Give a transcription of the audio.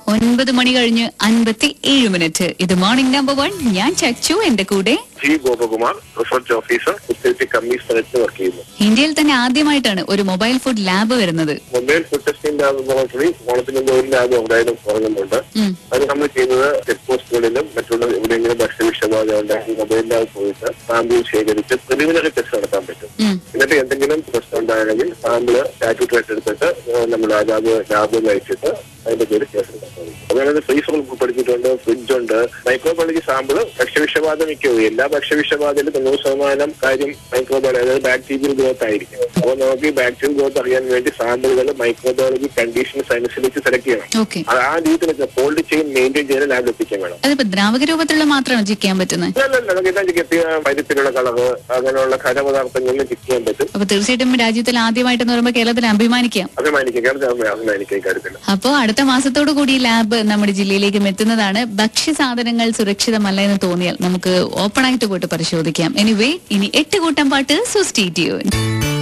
ഒൻപത് മണി കഴിഞ്ഞ് അൻപത്തി ഏഴ് മിനിറ്റ് ഇത് മോർണിംഗ് നമ്പർ വൺ ഞാൻ ചച്ചു എന്റെ കൂടെ ജി ഗോപകുമാർ റിസർച്ച് ഓഫീസർ കുത്തിവെച്ച് കമ്മീഷണറേറ്റ് വർക്ക് ചെയ്യുന്നു ഇന്ത്യയിൽ തന്നെ ആദ്യമായിട്ടാണ് ഒരു മൊബൈൽ ഫുഡ് ലാബ് വരുന്നത് മൊബൈൽ ഫുഡ് ടെസ്റ്റിംഗ് ലാബോറട്ടറി ഓണത്തിന് മുമ്പ് ഒരു ലാബ് എവിടെയാലും തുടങ്ങുന്നുണ്ട് ഉം. അത് നമ്മൾ ചെയ്യുന്നത് ചെക്ക് പോസ്റ്റുകളിലും മറ്റുള്ള എവിടെയെങ്കിലും ഭക്ഷ്യവിഷബാധ ഉണ്ടെങ്കിൽ മൊബൈൽ ലാബ് പോയിട്ട് സാമ്പിൾ ശേഖരിച്ച് പ്രിലിമിനറി ടെസ്റ്റ് നടത്താൻ പറ്റും ഉം. എന്നിട്ട് എന്തെങ്കിലും പ്രശ്നം ഉണ്ടാകണമെങ്കിൽ സാമ്പിള് സ്റ്റാറ്റ്യൂട്ട് എടുത്തിട്ട് നമ്മൾ ലാബ് ലാബിൽ അയച്ചിട്ട് അതിന്റെ പേര് കേസ് എടുക്കാൻ സാധിക്കും അതുപോലെ ഫ്രീസർ ഉൾപ്പെടുത്തിയിട്ടുണ്ട് ഫ്രിഡ്ജ് ഉണ്ട് മൈക്രോബയോളജി സാമ്പിള് ഭക്ഷ്യവിഷബാധ മിക്കവും എല്ലാ ഭക്ഷ്യവിഷബാധയിലും തൊണ്ണൂറ് ശതമാനം കാര്യം മൈക്രോബയോളജി അതായത് ബാക്ടീരിയൽ ഗ്രോത്ത് ആയിരിക്കും അപ്പോൾ നമുക്ക് ഈ ബാക്ടീരിയൽ ഗ്രോത്ത് അറിയാൻ വേണ്ടി സാമ്പിളുകൾ മൈക്രോബയോളജി കണ്ടീഷൻസ് അനുസരിച്ച് സെലക്ട് ചെയ്യണം ഓക്കെ അത് ആ രീതിയിലൊക്കെ കോൾഡ് ചെയിൻ മെയിൻറ്റെയിൻ ചെയ്യാൻ ലാബിൽ എത്തിക്കാൻ വേണം അതിപ്പോ ദ്രാവക രൂപത്തിലുള്ള മാത്രമാണ് ചെക്ക് ചെയ്യാൻ പറ്റുന്നത് അല്ലല്ല നമുക്ക് ഇതാ ചെക്ക് പരിപ്പിലുള്ള കളറ് അങ്ങനെയുള്ള ഖരപദാർത്ഥങ്ങളിൽ ചെക്ക് ചെയ്യാൻ പറ്റും അപ്പൊ തീർച്ചയായിട്ടും രാജ്യത്തിൽ ആദ്യമായിട്ടെന്ന് പറയുമ്പോൾ കേരളത്തിൽ അഭിമാനിക്കാം അഭിമാനിക്കാം കാരണം അഭിമാനിക്കാം ഇക്കാര്യത്തിൽ അപ്പോ അടുത്ത മാസത്തോടു കൂടി ലാബ് നമ്മുടെ ജില്ലയിലേക്കും എത്തുന്നതാണ് ഭക്ഷ്യസാധനങ്ങൾ സുരക്ഷിതമല്ല എന്ന് തോന്നിയാൽ നമുക്ക് ഓപ്പൺ ആയിട്ട് പോയിട്ട് പരിശോധിക്കാം എനിവേ ഇനി എട്ട് കൂട്ടം പാട്ട് സുസ്റ്റീറ്റിയോ